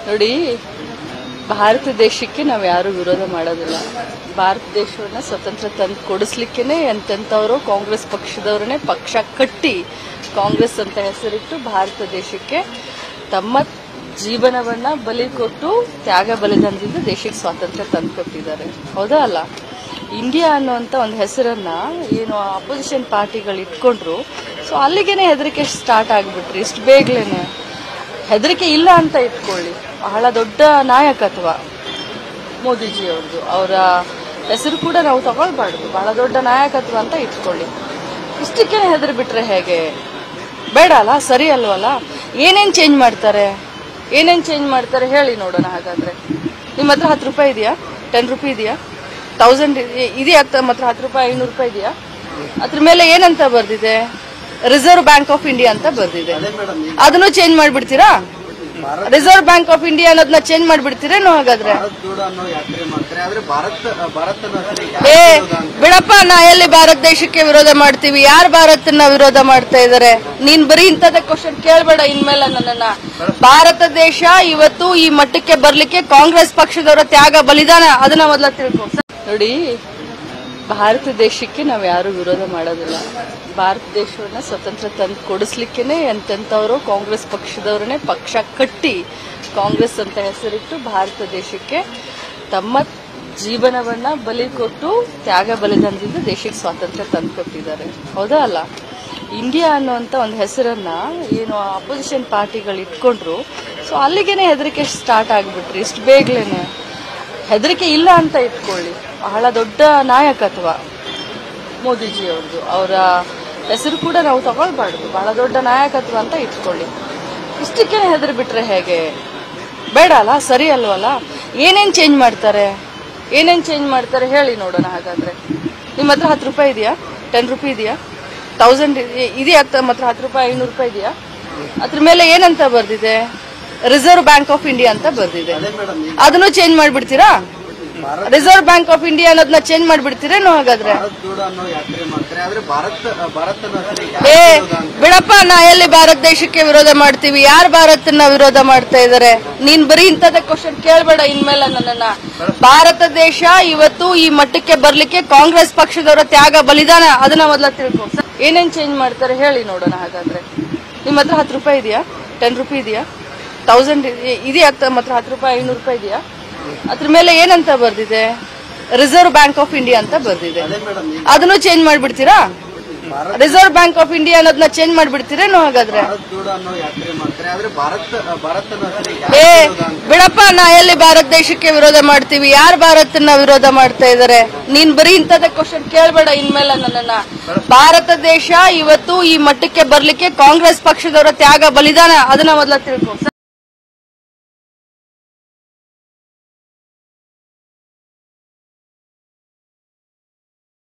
ನೋಡಿ ಭಾರತ ದೇಶಕ್ಕೆ ನಾವು ಯಾರು ವಿರೋಧ ಮಾಡೋದಿಲ್ಲ ಭಾರತ ದೇಶವನ್ನ ಸ್ವತಂತ್ರ ತಂದು ಕೊಡಿಸ್ಲಿಕ್ಕೇನೆ ಎಂತೆಂಥವರು ಕಾಂಗ್ರೆಸ್ ಪಕ್ಷದವರನ್ನೇ ಪಕ್ಷ ಕಟ್ಟಿ ಕಾಂಗ್ರೆಸ್ ಅಂತ ಹೆಸರಿಟ್ಟು ಭಾರತ ದೇಶಕ್ಕೆ ತಮ್ಮ ಜೀವನವನ್ನ ಬಲಿ ಕೊಟ್ಟು ತ್ಯಾಗ ಬಲಿದಾನದಿಂದ ದೇಶಕ್ಕೆ ಸ್ವಾತಂತ್ರ್ಯ ತಂದು ಕೊಟ್ಟಿದ್ದಾರೆ ಹೌದಾ ಅಲ್ಲ ಇಂಡಿಯಾ ಅನ್ನುವಂಥ ಒಂದು ಹೆಸರನ್ನ ಏನು ಅಪೋಸಿಷನ್ ಪಾರ್ಟಿಗಳು ಇಟ್ಕೊಂಡ್ರು ಸೊ ಅಲ್ಲಿಗೇನೆ ಹೆದರಿಕೆ ಸ್ಟಾರ್ಟ್ ಆಗ್ಬಿಟ್ರಿ ಇಷ್ಟು ಬೇಗಲೇನೆ ಹೆದರಿಕೆ ಇಲ್ಲ ಅಂತ ಇಟ್ಕೊಳ್ಳಿ ಬಹಳ ದೊಡ್ಡ ನಾಯಕತ್ವ ಮೋದಿಜಿ ಅವ್ರದ್ದು ಅವರ ಹೆಸರು ಕೂಡ ನಾವು ತಗೊಳ್ಬಾರ್ದು ಬಹಳ ದೊಡ್ಡ ನಾಯಕತ್ವ ಅಂತ ಇಟ್ಕೊಳ್ಳಿ ಇಷ್ಟಕ್ಕೆ ಹೆದರಿ ಬಿಟ್ರೆ ಹೇಗೆ ಬೇಡ ಅಲ್ಲ ಸರಿ ಅಲ್ವಲ್ಲ ಏನೇನ್ ಚೇಂಜ್ ಮಾಡ್ತಾರೆ ಏನೇನ್ ಚೇಂಜ್ ಮಾಡ್ತಾರೆ ಹೇಳಿ ನೋಡೋಣ ಹಾಗಾದ್ರೆ ನಿಮ್ಮ ಹತ್ರ ಹತ್ತು ರೂಪಾಯಿ ಇದೆಯಾ ಟೆನ್ ರುಪಿ ಇದೆಯಾ ತೌಸಂಡ್ ಇದೆಯಾ ತಮ್ಮ ಹತ್ರ ಹತ್ತು ರೂಪಾಯಿ ಐನೂರು ರೂಪಾಯಿ ಇದೆಯಾ ಅದ್ರ ಮೇಲೆ ಏನಂತ ಬರ್ದಿದೆ ರಿಸರ್ವ್ ಬ್ಯಾಂಕ್ ಆಫ್ ಇಂಡಿಯಾ ಅಂತ ಬರ್ದಿದೆ ಅದನ್ನು ಚೇಂಜ್ ಮಾಡ್ಬಿಡ್ತೀರಾ ರಿಸರ್ವ್ ಬ್ಯಾಂಕ್ ಆಫ್ ಇಂಡಿಯಾ ಅನ್ನೋದನ್ನ ಚೇಂಜ್ ಮಾಡ್ಬಿಡ್ತೀರೇನು ಹಾಗಾದ್ರೆ ಭಾರತ್ ಜೋಡೋ ಅನ್ನೋ ಯಾತ್ರೆ ಮಾಡ್ತಾರೆ ಆದ್ರೆ ಭಾರತ್ ಭಾರತ್ ಅನ್ನೋ ಹೆಸರಿಗೆ ಏ ಯಾಕೆ ವಿರೋಧ ಅಂತ? ಬಿಡಪ್ಪ ನಾ ಎಲ್ಲಿ ಭಾರತ ದೇಶಕ್ಕೆ ವಿರೋಧ ಮಾಡ್ತೀವಿ ಯಾರು ಭಾರತನ ವಿರೋಧ ಮಾಡ್ತಾ ಇದಾರೆ ನೀನ್ ಬರೀ ಇಂಥದ ಕ್ವಶನ್ ಕೇಳ್ಬೇಡ ಇನ್ಮೇಲೆ ನನ್ನನ್ನ ಭಾರತ ದೇಶ ಇವತ್ತು ಈ ಮಟ್ಟಕ್ಕೆ ಬರ್ಲಿಕ್ಕೆ ಕಾಂಗ್ರೆಸ್ ಪಕ್ಷದವರ ತ್ಯಾಗ ಬಲಿದಾನ ಅದನ್ನ ಮೊದಲ ತಿಳ್ಕೊ ನೋಡಿ ಭಾರತ ದೇಶಕ್ಕೆ ನಾವು ಯಾರು ವಿರೋಧ ಮಾಡೋದಿಲ್ಲ ಭಾರತ ದೇಶವನ್ನ ಸ್ವತಂತ್ರ ತಂದು ಕೊಡಿಸ್ಲಿಕ್ಕೇನೆ ಎಂತೆಂಥವರು ಕಾಂಗ್ರೆಸ್ ಪಕ್ಷದವರನ್ನೇ ಪಕ್ಷ ಕಟ್ಟಿ ಕಾಂಗ್ರೆಸ್ ಅಂತ ಹೆಸರಿಟ್ಟು ಭಾರತ ದೇಶಕ್ಕೆ ತಮ್ಮ ಜೀವನವನ್ನ ಬಲಿ ಕೊಟ್ಟು ತ್ಯಾಗ ಬಲಿದಾನದಿಂದ ದೇಶಕ್ಕೆ ಸ್ವಾತಂತ್ರ್ಯ ತಂದು ಕೊಟ್ಟಿದ್ದಾರೆ ಹೌದಾ ಅಲ್ಲ ಇಂಡಿಯಾ ಅನ್ನುವಂಥ ಒಂದು ಹೆಸರನ್ನ ಏನು ಅಪೋಸಿಷನ್ ಪಾರ್ಟಿಗಳು ಇಟ್ಕೊಂಡ್ರು ಸೊ ಅಲ್ಲಿಗೇನೆ ಹೆದರಿಕೆ ಸ್ಟಾರ್ಟ್ ಆಗ್ಬಿಟ್ರಿ ಇಷ್ಟು ಬೇಗಲೇನೆ ಹೆದರಿಕೆ ಇಲ್ಲ ಅಂತ ಇಟ್ಕೊಳ್ಳಿ ಬಹಳ ದೊಡ್ಡ ನಾಯಕತ್ವ ಮೋದಿಜಿ ಅವ್ರದ್ದು ಅವರ ಹೆಸರು ಕೂಡ ನಾವು ತಗೊಳ್ಬಾರ್ದು ಬಹಳ ದೊಡ್ಡ ನಾಯಕತ್ವ ಅಂತ ಇಟ್ಕೊಳ್ಳಿ ಇಷ್ಟಕ್ಕೆ ಹೆದರಿ ಬಿಟ್ರೆ ಹೇಗೆ ಬೇಡ ಅಲ್ಲ ಸರಿ ಅಲ್ವಲ್ಲ ಏನೇನ್ ಚೇಂಜ್ ಮಾಡ್ತಾರೆ ಏನೇನ್ ಚೇಂಜ್ ಮಾಡ್ತಾರೆ ಹೇಳಿ ನೋಡೋಣ ಹಾಗಾದ್ರೆ ನಿಮ್ಮ ಹತ್ರ ಹತ್ತು ರೂಪಾಯಿ ಇದೆಯಾ ಟೆನ್ ರುಪಿ ಇದೆಯಾ ತೌಸಂಡ್ ಇದೆಯಾ ತಮ್ಮ ಹತ್ರ ಹತ್ತು ರೂಪಾಯಿ ಐನೂರು ರೂಪಾಯಿ ಇದೆಯಾ ಅದ್ರ ಮೇಲೆ ಏನಂತ ಬರ್ದಿದೆ ರಿಸರ್ವ್ ಬ್ಯಾಂಕ್ ಆಫ್ ಇಂಡಿಯಾ ಅಂತ ಬರ್ದಿದೆ ಅದೇ ಮೇಡಮ್ ಈಗ ಅದನ್ನು ಚೇಂಜ್ ಮಾಡ್ಬಿಡ್ತೀರಾ Bharat Reserve Bank of India ಅನ್ನೋದನ್ನ ಚೇಂಜ್ ಮಾಡ್ಬಿಡ್ತೀರೇನು ಹಾಗಾದ್ರೆ ಭಾರತ್ ಜೋಡೋ ಅನ್ನೋ ಯಾತ್ರೆ ಮಾಡ್ತಾರೆ ಆದ್ರೆ ಭಾರತ್ ಭಾರತ್ ಅನ್ನೋ ಹೆಸರಿಗೆ ಏ ಯಾಕೆ ವಿರೋಧ ಅಂತ? ಬಿಡಪ್ಪ ನಾ ಎಲ್ಲಿ ಭಾರತ ದೇಶಕ್ಕೆ ವಿರೋಧ ಮಾಡ್ತೀವಿ ಯಾರು ಭಾರತನ ವಿರೋಧ ಮಾಡ್ತಾ ಇದಾರೆ ನೀನ್ ಬರೀ ಇಂಥದ ಕ್ವಶನ್ ಕೇಳ್ಬೇಡ ಇನ್ಮೇಲೆ ನನ್ನನ್ನ ಭಾರತ ದೇಶ ಇವತ್ತು ಈ ಮಟ್ಟಕ್ಕೆ ಬರ್ಲಿಕ್ಕೆ ಕಾಂಗ್ರೆಸ್ ಪಕ್ಷದವರ ತ್ಯಾಗ ಬಲಿದಾನ ಅದನ್ನ ಮೊದಲ ತಿಳ್ಕೊ ಏನೇನ್ ಚೇಂಜ್ ಮಾಡ್ತಾರೆ ಹೇಳಿ ನೋಡೋಣ ಹಾಗಾದ್ರೆ ನಿಮ್ಮ ಹತ್ರ ಹತ್ತು ರೂಪಾಯಿ ಇದೆಯಾ ಟೆನ್ ರುಪಿ ಇದೆಯಾ ತೌಸಂಡ್ ಇದೆಯಾ ತಮ್ಮ ಹತ್ರ ಹತ್ತು ರೂಪಾಯಿ ಐನೂರು ರೂಪಾಯಿ ಇದೆಯಾ ಅದ್ರ ಮೇಲೆ ಏನಂತ ಬರ್ದಿದೆ ರಿಸರ್ವ್ ಬ್ಯಾಂಕ್ ಆಫ್ ಇಂಡಿಯಾ ಅಂತ ಬರ್ದಿದೆ ಅದೇ ಮೇಡಮ್ ಈಗ ಅದನ್ನು ಚೇಂಜ್ ಮಾಡ್ಬಿಡ್ತೀರಾ Bharat Reserve Bank of India ಅನ್ನೋದನ್ನ ಚೇಂಜ್ ಮಾಡ್ಬಿಡ್ತೀರೇನು ಹಾಗಾದ್ರೆ ಭಾರತ್ ಜೋಡೋ ಅನ್ನೋ ಯಾತ್ರೆ ಮಾಡ್ತಾರೆ ಆದ್ರೆ ಭಾರತ್ ಭಾರತ್ ಅನ್ನೋ ಹೆಸರಿಗೆ ಏ ಯಾಕೆ ವಿರೋಧ ಅಂತ? ಬಿಡಪ್ಪ ನಾ ಎಲ್ಲಿ ಭಾರತ ದೇಶಕ್ಕೆ ವಿರೋಧ ಮಾಡ್ತೀವಿ ಯಾರು ಭಾರತನ ವಿರೋಧ ಮಾಡ್ತಾ ಇದಾರೆ ನೀನ್ ಬರೀ ಇಂಥದ ಕ್ವಶನ್ ಕೇಳ್ಬೇಡ ಇನ್ಮೇಲೆ ನನ್ನನ್ನ ಭಾರತ ದೇಶ ಇವತ್ತು ಈ ಮಟ್ಟಕ್ಕೆ ಬರ್ಲಿಕ್ಕೆ ಕಾಂಗ್ರೆಸ್ ಪಕ್ಷದವರ ತ್ಯಾಗ ಬಲಿದಾನ ಅದನ್ನ ಮೊದಲ ತಿಳ್ಕೊ